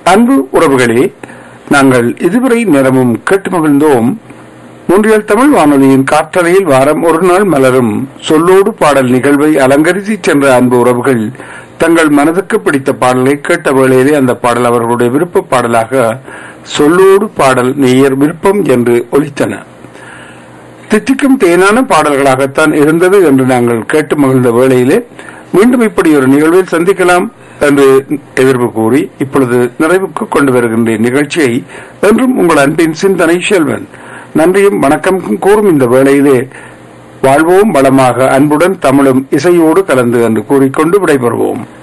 அன்பு உறவுகளே நாங்கள் இதுவரை நேரமும் கேட்டு மகிழ்ந்தோம் மூன்றியல் தமிழ் வானொலியின் காற்றறையில் வாரம் ஒரு நாள் மலரும் சொல்லோடு பாடல் நிகழ்வை அலங்கரித்து சென்ற அன்பு உறவுகள் தங்கள் மனதுக்கு பிடித்த பாடலை கேட்ட வேளையிலே அந்த பாடல் அவர்களுடைய விருப்ப பாடலாக சொல்லோடு பாடல் நேயர் விருப்பம் என்று ஒலித்தன தித்திக்கும் தேனான பாடல்களாகத்தான் இருந்தது என்று நாங்கள் கேட்டு மகிழ்ந்த வேளையிலே மீண்டும் இப்படி ஒரு நிகழ்வில் சந்திக்கலாம் என்று எதிர்ப்பு கூறி இப்பொழுது நிறைவுக்கு கொண்டு வருகின்ற நிகழ்ச்சியை என்றும் உங்கள் அன்பின் சிந்தனை செல்வன் நன்றியும் வணக்கம் கூறும் இந்த வேளையிலே வாழ்வோம் வளமாக அன்புடன் தமிழும் இசையோடு கலந்து என்று கூறிக்கொண்டு விடைபெறுவோம்